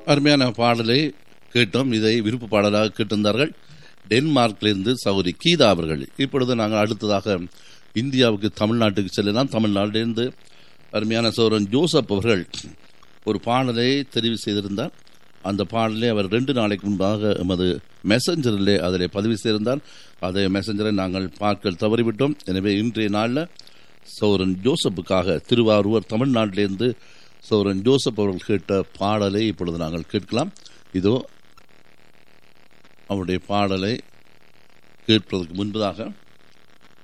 அருமையான பாடலை கேட்டோம் இதை விருப்ப பாடலாக கேட்டிருந்தார்கள் டென்மார்க்கிலிருந்து சௌரி கீதா அவர்கள் இப்பொழுது நாங்கள் அடுத்ததாக இந்தியாவுக்கு தமிழ்நாட்டுக்கு செல்லலாம் தமிழ்நாட்டிலிருந்து அருமையான சோரன் ஜோசப் அவர்கள் ஒரு பாடலை தெரிவு செய்திருந்தார் அந்த பாடலை அவர் ரெண்டு நாளைக்கு முன்பாக எமது மெசஞ்சரிலே அதில் பதிவு செய்திருந்தார் அதை மெசஞ்சரை நாங்கள் பார்க்க தவறிவிட்டோம் எனவே இன்றைய நாளில் சௌரன் ஜோசப்புக்காக திருவாரூர் தமிழ்நாட்டிலிருந்து சௌரன் ஜோசப் அவர்கள் கேட்ட பாடலை இப்பொழுது நாங்கள் கேட்கலாம் இதோ அவருடைய பாடலை கேட்பதற்கு முன்பதாக